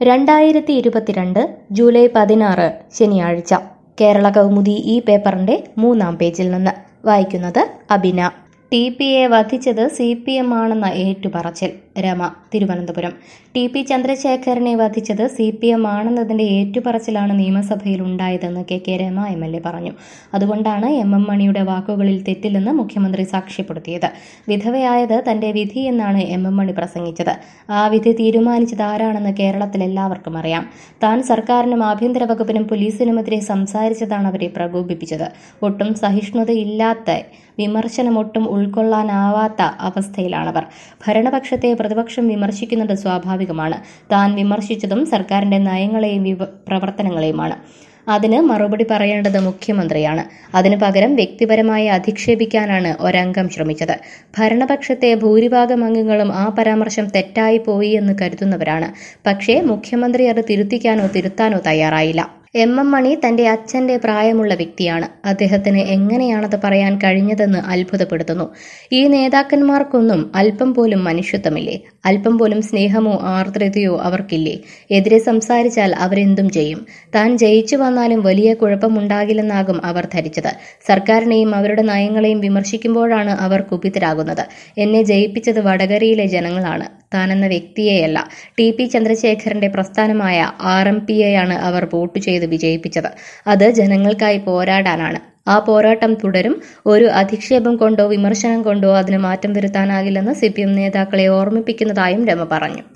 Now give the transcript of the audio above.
രണ്ടായിരത്തി ഇരുപത്തിരണ്ട് ജൂലൈ പതിനാറ് ശനിയാഴ്ച കേരള കൗമുദി ഈ പേപ്പറിന്റെ മൂന്നാം പേജിൽ നിന്ന് വായിക്കുന്നത് അബിന ടി പി എ വധിച്ചത് സി പി എം ആണെന്ന ഏറ്റുപറച്ചിൽ രമ തിരുവനന്തപുരം ടി പി ചന്ദ്രശേഖരനെ വധിച്ചത് സി പി എം ആണെന്നതിന്റെ ഏറ്റുപറച്ചിലാണ് നിയമസഭയിൽ ഉണ്ടായതെന്ന് K K Rema M L A പറഞ്ഞു അതുകൊണ്ടാണ് എം എം മണിയുടെ വാക്കുകളിൽ തെറ്റില്ലെന്ന് മുഖ്യമന്ത്രി സാക്ഷ്യപ്പെടുത്തിയത് വിധവയായത് തന്റെ വിധിയെന്നാണ് എം എം മണി പ്രസംഗിച്ചത് ആ വിധി തീരുമാനിച്ചത് ആരാണെന്ന് കേരളത്തിൽ എല്ലാവർക്കും അറിയാം താൻ സർക്കാരിനും ആഭ്യന്തര വകുപ്പിനും പോലീസിനുമെതിരെ സംസാരിച്ചതാണ് അവരെ പ്രകോപിപ്പിച്ചത് ഒട്ടും സഹിഷ്ണുതയില്ലാത്ത വിമർശനമൊട്ടും ഉൾക്കൊള്ളാനാവാത്ത അവസ്ഥയിലാണവർ ഭരണപക്ഷത്തെ പ്രതിപക്ഷം വിമർശിക്കുന്നത് സ്വാഭാവികമാണ് താൻ വിമർശിച്ചതും സർക്കാരിന്റെ നയങ്ങളെയും വിവ- പ്രവർത്തനങ്ങളെയുമാണ് അതിന് മറുപടി പറയേണ്ടത് മുഖ്യമന്ത്രിയാണ് അതിനു പകരം വ്യക്തിപരമായി അധിക്ഷേപിക്കാനാണ് ഒരംഗം ശ്രമിച്ചത് ഭരണപക്ഷത്തെ ഭൂരിഭാഗം അംഗങ്ങളും ആ പരാമർശം തെറ്റായി പോയി എന്ന് കരുതുന്നവരാണ് പക്ഷേ മുഖ്യമന്ത്രി അത് തിരുത്തിക്കാനോ തിരുത്താനോ തയ്യാറായില്ല എം എം മണി തന്റെ അച്ഛന്റെ പ്രായമുള്ള വ്യക്തിയാണ് അദ്ദേഹത്തിന് എങ്ങനെയാണത് പറയാൻ കഴിഞ്ഞതെന്ന് അത്ഭുതപ്പെടുത്തുന്നു ഈ നേതാക്കന്മാർക്കൊന്നും അല്പം പോലും മനുഷ്യത്വമില്ലേ അല്പം പോലും സ്നേഹമോ ആർദ്രതയോ അവർക്കില്ലേ എതിരെ സംസാരിച്ചാൽ അവരെന്തും ചെയ്യും താൻ ജയിച്ചു വന്നാലും വലിയ കുഴപ്പമുണ്ടാകില്ലെന്നാകും അവർ ധരിച്ചത് സർക്കാരിനെയും അവരുടെ നയങ്ങളെയും വിമർശിക്കുമ്പോഴാണ് അവർ കുപിതരാകുന്നത് എന്നെ ജയിപ്പിച്ചത് വടകരയിലെ ജനങ്ങളാണ് താനെന്ന വ്യക്തിയെയല്ല ടി പി ചന്ദ്രശേഖരന്റെ പ്രസ്ഥാനമായ ആർ എം പിയെയാണ് അവർ വോട്ട് ചെയ്ത് വിജയിപ്പിച്ചത് അത് ജനങ്ങൾക്കായി പോരാടാനാണ് ആ പോരാട്ടം തുടരും ഒരു അധിക്ഷേപം കൊണ്ടോ വിമർശനം കൊണ്ടോ അതിന് മാറ്റം വരുത്താനാകില്ലെന്ന് സി പി എം നേതാക്കളെ ഓർമ്മിപ്പിക്കുന്നതായും രമ പറഞ്ഞു